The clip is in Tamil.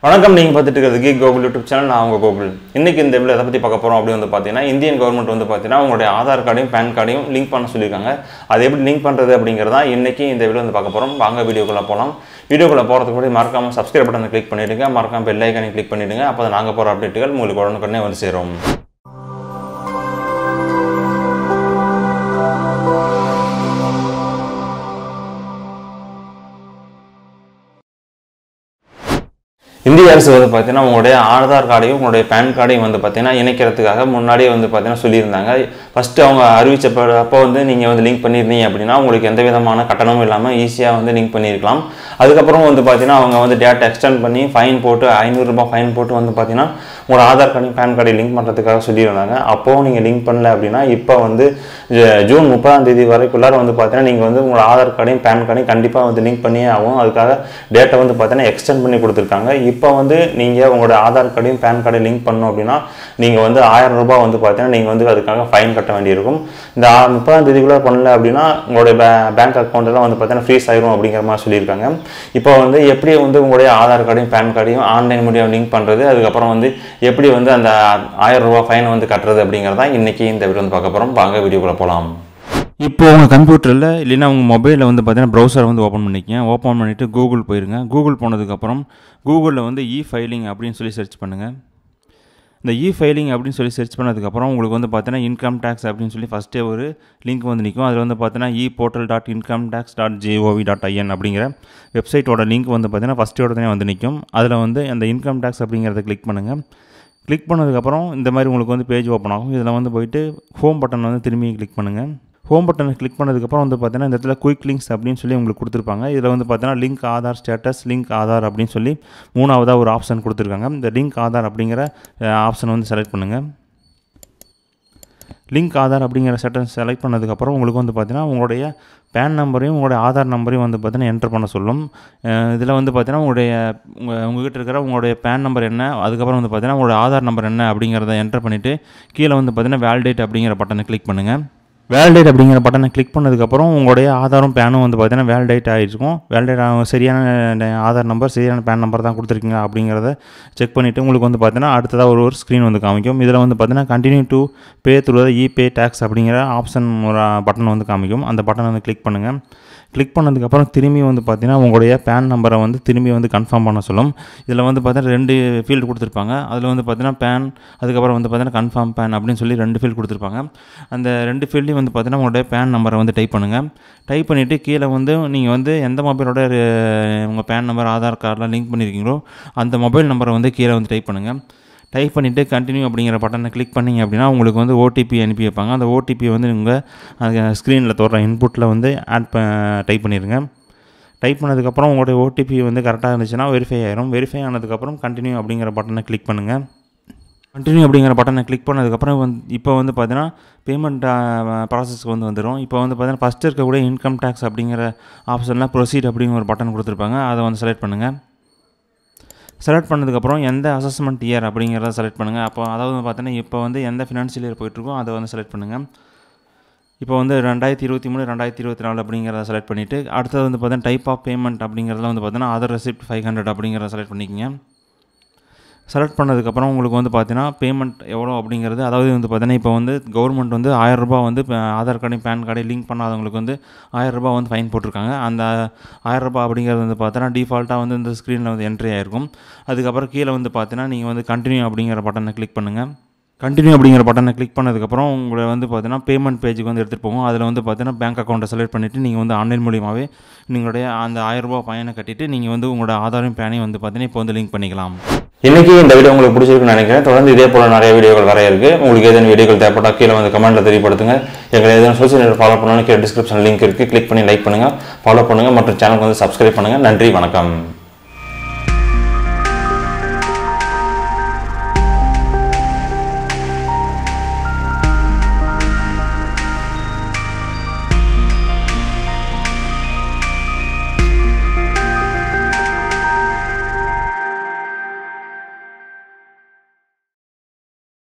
வணக்கம் நீங்கள் பார்த்துட்டு இருக்கிறது கீக் கோகுல் யூடியூப் சேனல் நான் உங்கள் கோகுல் இன்னைக்கு இந்த வீடியோ எதை பற்றி பார்க்க போகிறோம் அப்படி வந்து பார்த்தீங்கன்னா இந்தியன் கவர்மெண்ட் வந்து பார்த்தீங்கன்னா உங்களுடைய ஆதார் கார்டையும் பேன் கார்டையும் லிங்க் பண்ண சொல்லியிருக்காங்க அது எப்படி லிங்க் பண்ணுறது அப்படிங்கிறதா இன்னைக்கு இந்த வீடியோ வந்து பார்க்க போகிறோம் வாங்க வீடியோக்குள்ளே போகலாம் வீடியோக்குள்ளே போகிறதுக்கு முன்னாடி மறக்காமல் சப்ஸ்கிரைப் பட்டனை கிளிக் பண்ணிவிடுங்க மறக்காம பெல் ஐக்கானை கிளிக் பண்ணிவிடுங்க அப்போ நாங்கள் போகிற அப்டேட்டுகள் உங்களுக்கு உடனுக்குடனே வந்து சேரும் இந்திய அரசு வந்து பார்த்தீங்கன்னா உங்களுடைய ஆதார் கார்டையும் உங்களுடைய பேன் கார்டையும் வந்து பார்த்தீங்கன்னா இணைக்கிறதுக்காக முன்னாடியே வந்து பார்த்தீங்கன்னா சொல்லியிருந்தாங்க ஃபஸ்ட்டு அவங்க அறிவிச்சப்ப அப்போ வந்து நீங்கள் வந்து லிங்க் பண்ணியிருந்தீங்க அப்படின்னா உங்களுக்கு எந்த விதமான கட்டணமும் இல்லாமல் ஈஸியாக வந்து லிங்க் பண்ணியிருக்கலாம் அதுக்கப்புறம் வந்து பார்த்தீங்கன்னா அவங்க வந்து டேட்டா எக்ஸ்டெண்ட் பண்ணி ஃபைன் போட்டு ஐநூறுரூபா ஃபைன் போட்டு வந்து பார்த்தீங்கன்னா உங்களோட ஆதார் கார்டையும் பேன் கார்டையும் லிங்க் பண்ணுறதுக்காக சொல்லியிருந்தாங்க அப்போவும் நீங்கள் லிங்க் பண்ணல அப்படின்னா இப்போ வந்து ஜ- ஜூன் முப்பதாம் தேதி வரைக்குள்ளார வந்து பார்த்தீங்கன்னா நீங்கள் வந்து உங்களோட ஆதார் கார்டையும் பேன் கார்டையும் கண்டிப்பாக வந்து லிங்க் பண்ணியே ஆகும் அதுக்காக டேட்டா வந்து பார்த்தீங்கன்னா எக்ஸ்டெண்ட் பண்ணி கொடுத்துருக்காங்க இப்போ வந்து நீங்கள் உங்களோட ஆதார் கார்டையும் பேன் கார்டையும் லிங்க் பண்ணணும் அப்படின்னா நீங்கள் வந்து ஆயிரம் ரூபாய் வந்து பார்த்தீங்கன்னா நீங்கள் வந்து அதுக்காக ஃபைன் கட்ட வேண்டியிருக்கும் இந்த ஆ- முப்பதாம் தேதிக்குள்ளே பண்ணல அப்படின்னா உங்களுடைய பே பேங்க் அக்கௌண்ட்டெல்லாம் வந்து பார்த்தீங்கன்னா ஃப்ரீஸ் ஆயிரும் அப்படிங்கிற மாதிரி சொல்லியிருக்காங்க இப்போ வந்து எப்படி வந்து உங்களுடைய ஆதார் கார்டையும் பேன் கார்டையும் ஆன்லைன் மூலியம் லிங்க் பண்ணுறது அதுக்கப்புறம் வந்து எப்படி வந்து அந்த ஆயிரம் ரூபாய் ஃபைன் வந்து கட்டுறது அப்படிங்கிறதா இன்னைக்கு இந்த வீடியோ வந்து பார்க்க போகிறோம் வாங்க வீடியோக்குள்ளே போகலாம் இப்போ உங்கள் கம்ப்யூட்டரில் இல்லைன்னா உங்கள் மொபைலில் வந்து பார்த்தீங்கன்னா ப்ரௌசரை வந்து ஓப்பன் பண்ணிக்கங்க ஓப்பன் பண்ணிவிட்டு கூகுள் போயிருங்க கூகுள் போனதுக்கப்புறம் கூகுளில் வந்து இ ஃபைலிங் அப்படின்னு சொல்லி சர்ச் பண்ணுங்கள் இந்த இ ஃபைலிங் அப்படின்னு சொல்லி சர்ச் பண்ணதுக்கப்புறம் உங்களுக்கு வந்து பார்த்தீங்கன்னா இன்கம் டேக்ஸ் அப்படின்னு சொல்லி ஃபஸ்ட்டே ஒரு லிங்க் வந்து நிற்கும் அதில் வந்து பார்த்தீங்கன்னா e portal dot income tax dot G O V dot I N அப்படிங்கிற வெப்சைட்டோட லிங்க் வந்து பார்த்தீங்கன்னா ஃபஸ்ட்டே உடனே வந்து நிற்கும் அதில் வந்து அந்த இன்கம் டேக்ஸ் அப்படிங்கிறத கிளிக் பண்ணுங்கள் கிளிக் பண்ணதுக்கப்புறம் இந்த மாதிரி உங்களுக்கு வந்து பேஜ் ஓப்பன் ஆகும் இதில் வந்து போயிட்டு ஹோம் பட்டன் வந்து திரும்பி கிளிக் பண்ணுங்கள் ஹோம் பட்டனை கிளிக் பண்ணதுக்கப்புறம் வந்து பார்த்தீங்கன்னா இந்த இடத்துல குயிக் லிங்க்ஸ் அப்படின்னு சொல்லி உங்களுக்கு கொடுத்துருப்பாங்க இதில் வந்து பார்த்தீங்கன்னா link Aadhaar status link Aadhaar அப்படின்னு சொல்லி மூணாவதாக ஒரு ஆப்ஷன் கொடுத்துருக்காங்க இந்த லிங்க் ஆதார் அப்படிங்கிற ஆப்ஷன் வந்து செலக்ட் பண்ணுங்கள் லிங்க் ஆதார் அப்படிங்கிற செட்டன் செலக்ட் பண்ணதுக்கப்புறம் உங்களுக்கு வந்து பார்த்தீங்கன்னா உங்களுடைய பேன் நம்பரையும் உங்களுடைய ஆதார் நம்பரையும் வந்து பார்த்தீங்கன்னா என்டர் பண்ண சொல்லும் இதில் வந்து பார்த்தீங்கன்னா உங்களுடைய உங்கள் உங்ககிட்ட இருக்கிற உங்களுடைய பேன் நம்பர் என்ன அதுக்கப்புறம் வந்து பார்த்தீங்கன்னா உங்களுடைய ஆதார் நம்பர் என்ன அப்படிங்கிறத என்டர் பண்ணிவிட்டு கீழே வந்து பார்த்தீங்கன்னா வேலிடேட் அப்படிங்கிற பட்டனை கிளிக் பண்ணுங்கள் வேலிடேட் அப்படிங்கிற பட்டனை கிளிக் பண்ணதுக்கப்புறம் உங்களுடைய ஆதாரும் பேனும் வந்து பார்த்தீங்கன்னா வேலிடேட் ஆகிருக்கும் வேலிடேட் ஆகும் சரியான ஆதார் நம்பர் சரியான பேன் நம்பர் தான் கொடுத்துருக்கீங்க அப்படிங்கிறத செக் பண்ணிவிட்டு உங்களுக்கு வந்து பார்த்தீங்கன்னா அடுத்ததாக ஒரு ஒரு ஸ்க்ரீன் வந்து காமிக்கும் இதில் வந்து பார்த்தீங்கன்னா continue to pay through e pay tax அப்படிங்கிற ஆப்ஷன் ஒரு பட்டன் வந்து காமிக்கும் அந்த பட்டனை வந்து கிளிக் பண்ணுங்கள் கிளிக் பண்ணதுக்கப்புறம் திரும்பி வந்து பார்த்தீங்கன்னா உங்களுடைய பேன் நம்பரை வந்து திரும்பி வந்து கன்ஃபார்ம் பண்ண சொல்லும் இதில் வந்து பார்த்தீங்கன்னா ரெண்டு ஃபீல்டு கொடுத்துருப்பாங்க அதில் வந்து பார்த்தீங்கன்னா பேன் அதுக்கப்புறம் வந்து பார்த்தீங்கன்னா கன்ஃபார்ம் பேன் அப்படின்னு சொல்லி ரெண்டு ஃபீல்டு கொடுத்துருப்பாங்க அந்த ரெண்டு ஃபீல்டையும் வந்து பார்த்தீங்கன்னா உங்களுடைய பேன் நம்பரை வந்து டைப் பண்ணுங்கள் டைப் பண்ணிவிட்டு கீழே வந்து நீங்கள் வந்து எந்த மொபைலோட உங்கள் பேன் நம்பர் ஆதார் கார்டெலாம் லிங்க் பண்ணியிருக்கீங்களோ அந்த மொபைல் நம்பரை வந்து கீழே வந்து டைப் பண்ணுங்கள் டைப் பண்ணிவிட்டு கண்டினியூ அப்படிங்கிற பட்டனை கிளிக் பண்ணிங்க அப்படின்னா உங்களுக்கு வந்து ஓடிபி அனுப்பி வைப்பாங்க அந்த ஓடிபி வந்து உங்கள் அந்த ஸ்க்ரீனில் தோற இன்புட்டில் வந்து ஆட் ப டைப் பண்ணிடுங்க டைப் பண்ணதுக்கப்புறம் உங்களுடைய ஓடிபி வந்து கரெக்டாக இருந்துச்சுன்னா வெரிஃபை ஆயிரும் வெரிஃபை ஆனதுக்கப்புறம் கண்டினியூ அப்படிங்கிற பட்டனை கிளிக் பண்ணுங்கள் கண்டினியூ அப்படிங்கிற பட்டனை கிளிக் பண்ணதுக்கப்புறம் வந்து இப்போ வந்து பார்த்தீங்கன்னா பேமெண்ட் ப்ராசஸ்க்கு வந்து வந்துடும் இப்போ வந்து பார்த்தீங்கன்னா ஃபஸ்ட்டு இருக்கக்கூடிய இன்கம் டேக்ஸ் அப்படிங்கிற ஆப்ஷனில் ப்ரொசீட் அப்படிங்கிற ஒரு பட்டன் கொடுத்துருப்பாங்க அதை வந்து செலக்ட் பண்ணுங்கள் செலக்ட் பண்ணதுக்கப்புறம் எந்த அசஸ்மெண்ட் இயர் அப்படிங்கிறத செலக்ட் பண்ணுங்கள் அப்போ அதாவது பார்த்தீங்கன்னா இப்போ வந்து எந்த ஃபினான்ஷியல் இயர் போயிட்டுருக்கோ அதை வந்து செலக்ட் பண்ணுங்கள் இப்போ வந்து ரெண்டாயிரத்தி இருபத்தி மூணு ரெண்டாயிரத்தி இருபத்தி நாலு அப்படிங்கிறத செலக்ட் பண்ணிவிட்டு அடுத்தது வந்து பார்த்தீங்கன்னா டைப் ஆஃப் பேமெண்ட் அப்படிங்கிறதுல வந்து பார்த்தீங்கன்னா அதர் ரெசிப்ட் ஃபைவ் ஹண்ட்ரட் அப்படிங்கிறத செலக்ட் பண்ணிக்கங்க செலக்ட் பண்ணதுக்கப்புறம் உங்களுக்கு வந்து பார்த்தீங்கன்னா பேமெண்ட் எவ்வளோ அப்படிங்கிறது அதாவது வந்து பார்த்தீங்கன்னா இப்போ வந்து கவர்மெண்ட் வந்து ஆயிரம் ரூபாய் வந்து இப்போ ஆதார் கார்டையும் பேன் கார்டையும் லிங்க் பண்ணாதவங்களுக்கு வந்து ஆயிரம் ரூபாய் வந்து ஃபைன் போட்டிருக்காங்க அந்த ஆயிரம் ரூபாய் அப்படிங்கிறது வந்து பார்த்தீங்கன்னா டிஃபால்ட்டாக வந்து இந்த ஸ்க்ரீனில் வந்து என்ட்ரி ஆயிருக்கும் அதுக்கப்புறம் கீழே வந்து பார்த்தீங்கன்னா நீங்கள் வந்து கண்டினியூ அப்படிங்கிற பட்டனை கிளிக் பண்ணுங்கள் கண்டினியூ அப்படிங்கிற பட்டனை கிளிக் பண்ணதுக்கப்புறம் உங்களை வந்து பார்த்தீங்கன்னா பேமெண்ட் பேஜுக்கு வந்து எடுத்துகிட்டு போகும் அதில் வந்து பார்த்தீங்கன்னா பேங்க் அக்கௌண்ட்டை செலக்ட் பண்ணிவிட்டு நீங்கள் வந்து ஆன்லைன் மூலியமாகவே நீங்களுடைய அந்த ஆயிரம் ரூபாய் பயனை கட்டிட்டு நீங்கள் வந்து உங்களோட ஆதாரையும் பேனையும் வந்து பார்த்தீங்கன்னா இப்போ வந்து லிங்க் பண்ணிக்கலாம் இன்னைக்கு இந்த வீடியோ உங்களுக்கு பிடிச்சிருக்குன்னு நினைக்கிறேன் தொடர்ந்து இதே போல நிறைய வீடியோகள் வர இருக்கு உங்களுக்கு ஏதேனும் வீடியோகள் தேவைப்பட்டா கீழே வந்து கமெண்ட்ல தெரியப்படுத்துங்க எங்களை எதுவும் சோசியல் மீடியா ஃபாலோ பண்ணணும் கீழே டிஸ்கிரிப்ஷன் லிங்க் இருக்கு கிளிக் பண்ணி லைக் பண்ணுங்க ஃபாலோ பண்ணுங்க மற்றும் சேனலுக்கு வந்து சப்ஸ்கிரைப் பண்ணுங்க நன்றி வணக்கம்